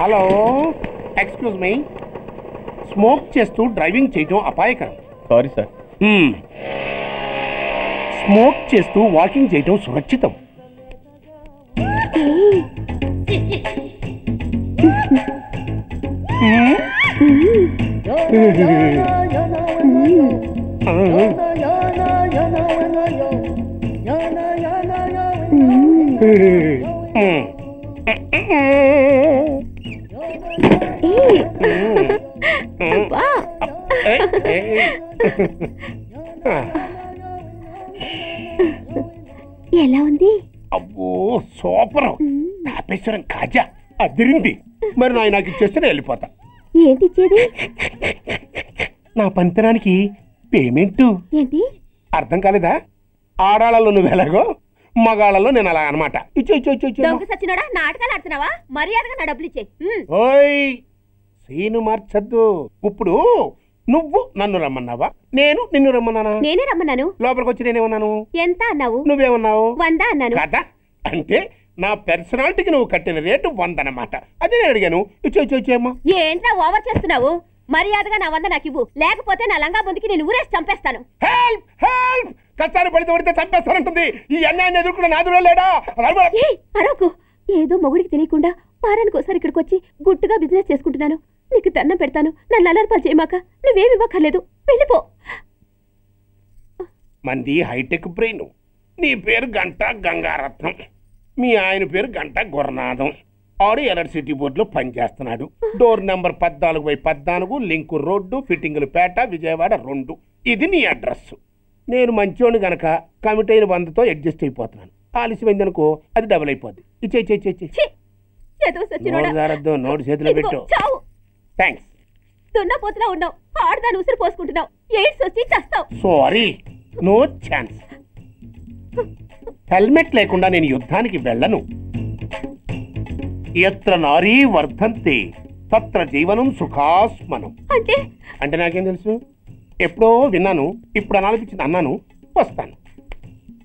Hello excuse me smoke చేస్తూ driving చేయటం అపాయకరం సారీ సార్ మ్మ్. స్మోక్ చేస్తూ వాకింగ్ చేయటం సురక్షితం మ్మ్. మ్మ్. అబ్బా. ఏయ్, ఏయ్. ఎలా ఉంది అబ్బో సూపర్ తాపేశ్వరం కాజా అదిరింది మరి నాయ నాకు ఇచ్చేస్తే నేను వెళ్ళిపోతా ఏంటి ఇచ్చేది నా పంతనానికి పేమెంట్ ఏంటి అర్థం కాలేదా ఆడాళ్ళలో నువ్వు ఎలాగో మగాళ్ళలో నేను అలా అనమాట ఇచ్చు ఇచ్చు ఇచ్చు ఇచ్చు దొంగ సచ్చినోడా నాటకాలు ఆడుతున్నావా మర్యాదగా నా డబ్బులు ఇచ్చే ఓయ్ సీను మార్చద్దు ఇప్పుడు నువ్వు నన్ను రమ్మన్నావా నేను నిన్ను రమ్మన్నానా నేనే రమ్మన్నాను లోపలికి వచ్చి నేనేమన్నాను ఎంత అన్నావు నువ్వేమన్నావు వంద అన్నాను కదా అంటే నా పర్సనాలిటీకి నువ్వు కట్టిన రేటు వంద అన్నమాట అదే నేను అడిగాను ఇచ్చు ఇచ్చు ఇచ్చేమ్మా ఏంట్రా ఓవర్ చేస్తున్నావు మర్యాదగా నా వంద నాకు ఇవ్వు లేకపోతే నా లంగా ముందుకి నేను ఊరేసి చంపేస్తాను హెల్ప్ హెల్ప్ కష్టాన్ని పడితే పడితే చంపేస్తానంటుంది ఈ అన్యాయాన్ని ఎదుర్కొన్న నాదుడే లేడా రమ్మ. ఏయ్, అరవకు ఏదో మొగుడికి తెలియకుండా వారానికి ఒకసారి ఇక్కడికి వచ్చి గుట్టుగా బిజినెస్ చేసుకుంటున్నాను నీకు దండం పెడతాను నన్ను అలర్పాలు చేయమాక నువ్వేమి ఇవ్వక్కర్లేదు వెళ్ళిపో మంది హైటెక్ బ్రెయిన్ నీ పేరు గంట గంగారత్నం మీ ఆయన పేరు గంట గురనాథం ఆడు ఎలక్ట్రిసిటీ బోర్డులో పనిచేస్తున్నాడు డోర్ నెంబర్ పద్నాలుగు బై పద్నాలుగు లింకు రోడ్డు ఫిట్టింగులు పేట విజయవాడ రెండు ఇది నీ అడ్రస్ నేను మంచోని గనక కమిట్ అయిన వందతో అడ్జస్ట్ అయిపోతున్నాను ఆలస్యమైంది అనుకో అది డబుల్ అయిపోద్ది ఇచ్చే ఇచ్చే ఇచ్చే ఇచ్చే ఛీ! ఏదో సచ్చినోడా. నోరు జారద్దు నోటు చేతిలో ఇదిగో, పెట్టు చావు థ్యాంక్స్ దున్నపోతులా ఉన్నావు ఆడదాని ఉసురు పోసుకుంటున్నావు ఎయిడ్స్ వచ్చి చస్తావు సారీ నో ఛాన్స్ హెల్మెట్ లేకుండా నేను యుద్ధానికి వెళ్ళను ఎత్ర నారీ వర్ధంతి తత్ర జీవనం సుఖాస్మనం అంటే అంటే నాకేం తెలుసు ఎప్పుడో విన్నాను ఇప్పుడు అనాలనిపించింది అన్నాను వస్తాను